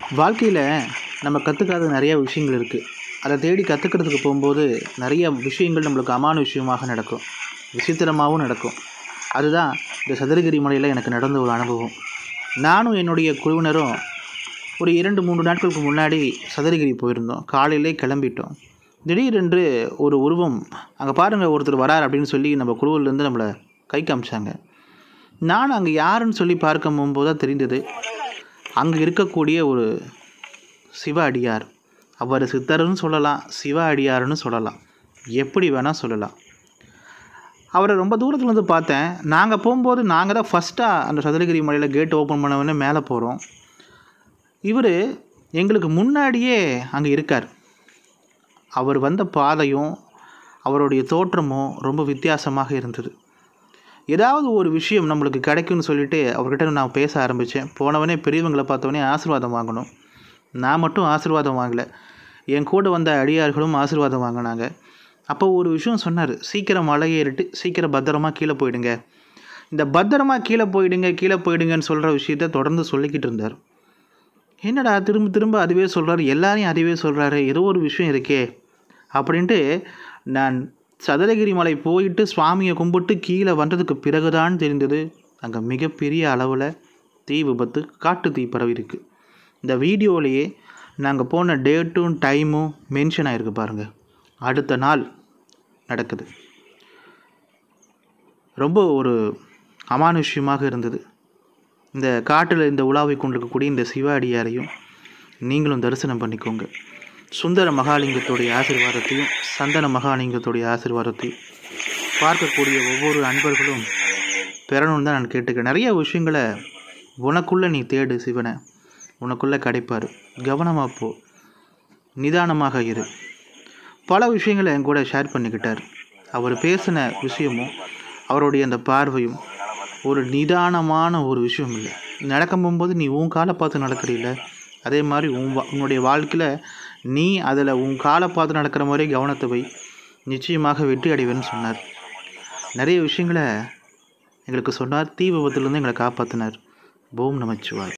வாழ்க்கையில் நம்ம கற்றுக்காத நிறைய விஷயங்கள் இருக்குது அதை தேடி கற்றுக்கிறதுக்கு போகும்போது நிறைய விஷயங்கள் நம்மளுக்கு அமானுஷ்யமாக நடக்கும் விசித்திரமாகவும் நடக்கும் அதுதான் இந்த சதுரகிரி மலையில் எனக்கு நடந்த ஒரு அனுபவம் நானும் என்னுடைய குழுவினரும் ஒரு இரண்டு மூன்று நாட்களுக்கு முன்னாடி சதுரகிரி போயிருந்தோம் காலையிலே கிளம்பிட்டோம் திடீரென்று ஒரு உருவம் அங்கே பாருங்கள் ஒருத்தர் வரார் அப்படின்னு சொல்லி நம்ம குழுவிலேருந்து நம்மளை கை காமிச்சாங்க நான் அங்கே யாருன்னு சொல்லி பார்க்க போகும்போது தான் தெரிந்தது அங்கே இருக்கக்கூடிய ஒரு சிவ அடியார் அவர் சித்தர்னு சொல்லலாம் சிவ அடியார்னு சொல்லலாம் எப்படி வேணால் சொல்லலாம் அவரை ரொம்ப தூரத்தில் வந்து பார்த்தேன் நாங்கள் போகும்போது நாங்கள் தான் ஃபஸ்ட்டாக அந்த சதுரகிரி மலையில் கேட் ஓப்பன் பண்ணவொடனே மேலே போகிறோம் இவர் எங்களுக்கு முன்னாடியே அங்கே இருக்கார் அவர் வந்த பாதையும் அவருடைய தோற்றமும் ரொம்ப வித்தியாசமாக இருந்தது ஏதாவது ஒரு விஷயம் நம்மளுக்கு கிடைக்கும்னு சொல்லிட்டு அவர்கிட்ட நான் பேச ஆரம்பித்தேன் போனவனே பெரியவங்களை பார்த்தவொடனே ஆசீர்வாதம் வாங்கணும் நான் மட்டும் ஆசீர்வாதம் வாங்கலை என் கூட வந்த அடியார்களும் ஆசீர்வாதம் வாங்கினாங்க அப்போ ஒரு விஷயம் சொன்னார் சீக்கிரம் மலை ஏறிட்டு சீக்கிரம் பத்திரமா கீழே போயிடுங்க இந்த பத்திரமா கீழே போயிடுங்க கீழே போயிடுங்கன்னு சொல்கிற விஷயத்த தொடர்ந்து சொல்லிக்கிட்டு இருந்தார் என்னடா திரும்ப திரும்ப அதுவே சொல்கிறாரு எல்லாரையும் அதுவே சொல்கிறாரு ஏதோ ஒரு விஷயம் இருக்கே அப்படின்ட்டு நான் சதுரகிரி மலை போயிட்டு சுவாமியை கும்பிட்டு கீழே வந்ததுக்கு பிறகுதான் தெரிந்தது அங்கே மிகப்பெரிய அளவில் தீ விபத்து காட்டு தீ பரவி இருக்கு இந்த வீடியோவிலேயே நாங்கள் போன டேட்டும் டைமும் மென்ஷன் ஆகிருக்கு பாருங்கள் அடுத்த நாள் நடக்குது ரொம்ப ஒரு அமானுஷ்யமாக இருந்தது இந்த காட்டில் இந்த உலாவை கொண்டிருக்கக்கூடிய இந்த சிவ அடியாரையும் நீங்களும் தரிசனம் பண்ணிக்கோங்க சுந்தர மகாலிங்கத்துடைய ஆசீர்வாதத்தையும் சந்தன மகாலிங்கத்துடைய ஆசீர்வாதத்தையும் பார்க்கக்கூடிய ஒவ்வொரு அன்பர்களும் பெறணும்னு தான் நான் கேட்டுக்கிறேன் நிறைய விஷயங்களை உனக்குள்ளே நீ தேடு சிவனை உனக்குள்ளே கிடைப்பார் கவனமாக போ நிதானமாக இரு பல விஷயங்களை என் கூட ஷேர் பண்ணிக்கிட்டார் அவர் பேசின விஷயமும் அவருடைய அந்த பார்வையும் ஒரு நிதானமான ஒரு விஷயம் இல்லை நடக்கும் போகும்போது நீ உன் காலை பார்த்து நடக்கிறீல்ல அதே மாதிரி உன் வா உன்னுடைய வாழ்க்கையில் நீ அதில் உன் காலை பார்த்து நடக்கிற மாதிரி கவனத்தை வை நிச்சயமாக வெற்றி அடைவேன்னு சொன்னார் நிறைய விஷயங்களை எங்களுக்கு சொன்னார் தீ விபத்துலேருந்து எங்களை காப்பாற்றினார் பூம் நமச்சிவாய்